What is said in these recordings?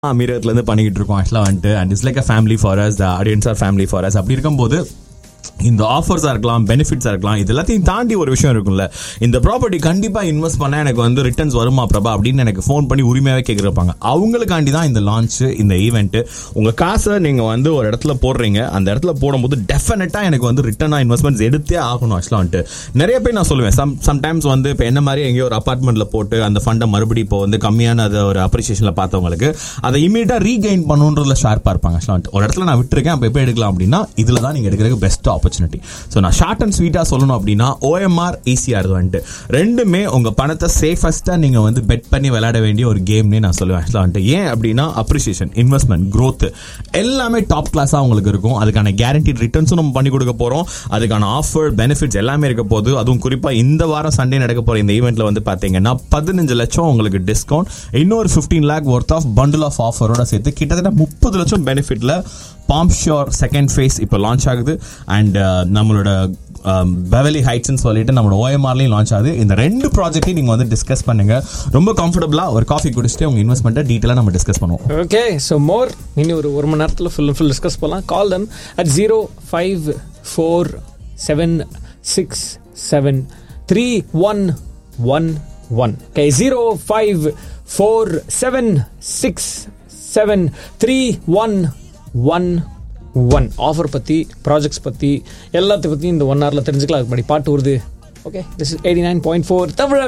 அமீரகத்துலேருந்து பண்ணிக்கிட்டு இருக்கோம் ஆக்சுவலாக வந்துட்டு and it's like a family for us the audience are family for us அப்படி இருக்கும்போது இந்த ஆஃபர்ஸாக இருக்கலாம் பெனிஃபிட்ஸாக இருக்கலாம் இது எல்லாத்தையும் தாண்டி ஒரு விஷயம் இருக்கும்ல இந்த ப்ராப்பர்ட்டி கண்டிப்பாக இன்வெஸ்ட் பண்ணால் எனக்கு வந்து ரிட்டர்ன்ஸ் வருமா பிரபா அப்படின்னு எனக்கு ஃபோன் பண்ணி உரிமையாகவே கேட்குறப்பாங்க அவங்களுக்காண்டி தான் இந்த லான்ச் இந்த ஈவெண்ட்டு உங்கள் காசை நீங்கள் வந்து ஒரு இடத்துல போடுறீங்க அந்த இடத்துல போடும்போது டெஃபினட்டாக எனக்கு வந்து ரிட்டர்னாக இன்வெஸ்ட்மெண்ட்ஸ் எடுத்தே ஆகணும் ஆக்சுவலாக வந்துட்டு நிறைய பேர் நான் சொல்லுவேன் சம் சம்டைம்ஸ் வந்து இப்போ என்ன மாதிரி எங்கேயோ ஒரு அப்பார்ட்மெண்ட்டில் போட்டு அந்த ஃபண்டை மறுபடியும் இப்போ வந்து கம்மியான அது ஒரு அப்ரிசியேஷனில் பார்த்தவங்களுக்கு அதை இமீடியட்டாக ரீகெயின் பண்ணுன்றதுல ஷார்ப்பாக இருப்பாங்க ஆக்சுவலாக வந்துட்டு ஒரு இடத்துல நான் விட்டுருக்கேன் அப்போ எப்போ எடுக்கலாம் அப்படின்னா இதில் தான் நீங்கள் எடுக்கிறதுக்கு பெஸ்ட் ஆப்பர்ச்சுனிட்டி ஸோ நான் ஷார்ட் அண்ட் ஸ்வீட்டாக சொல்லணும் அப்படின்னா ஓஎம்ஆர் ஈஸியாக இது வந்துட்டு ரெண்டுமே உங்கள் பணத்தை சேஃபஸ்ட்டாக நீங்கள் வந்து பெட் பண்ணி விளையாட வேண்டிய ஒரு கேம்னே நான் சொல்லுவேன் ஆக்சுவலாக வந்துட்டு ஏன் அப்படின்னா அப்ரிசியேஷன் இன்வெஸ்ட்மெண்ட் growth எல்லாமே டாப் கிளாஸாக உங்களுக்கு இருக்கும் அதுக்கான கேரண்டி ரிட்டர்ன்ஸும் நம்ம பண்ணி கொடுக்க போகிறோம் அதுக்கான ஆஃபர் பெனிஃபிட்ஸ் எல்லாமே இருக்க போகுது அதுவும் குறிப்பாக இந்த வாரம் சண்டே நடக்க போகிற இந்த ஈவெண்ட்டில் வந்து பார்த்தீங்கன்னா பதினஞ்சு லட்சம் உங்களுக்கு டிஸ்கவுண்ட் இன்னொரு fifteen lakh worth of bundle of ஆஃபரோட சேர்த்து கிட்டத்தட்ட முப்பது லட்சம் பெனிஃபிட்ல பாம் ஷோர் செகண்ட் ஃபேஸ் இப்போ லான்ச் ஆகுது அண்ட் நம்மளோட பெவலி ஹைட்ஸ்னு சொல்லிட்டு நம்மளோட ஓஎம்ஆர்லையும் லான்ச் ஆகுது இந்த ரெண்டு ப்ராஜெக்ட்டையும் நீங்கள் வந்து டிஸ்கஸ் பண்ணுங்க ரொம்ப கம்ஃபர்டபுளாக ஒரு காஃபி குடிச்சிட்டு உங்கள் இன்வெஸ்ட்மெண்ட்டை டீட்டெயிலாக நம்ம டிஸ்கஸ் பண்ணுவோம் ஓகே ஸோ மோர் இன்னும் ஒரு ஒரு மணி நேரத்தில் ஃபுல் ஃபுல் டிஸ்கஸ் பண்ணலாம் call them at zero five four seven six seven three one one one okay zero five four seven six seven three one one one offer பற்றி projects பற்றி எல்லாத்த பற்றி இந்த ஒன் ஹவரில் தெரிஞ்சுக்கலாம் அதுக்கு முன்னாடி பாட்டு வருது okay this is eighty nine point four Tamil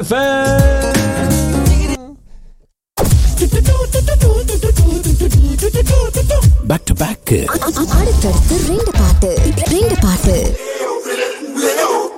back to back அடுத்தடுத்து ரெண்டு பாட்டு ரெண்டு பாட்டு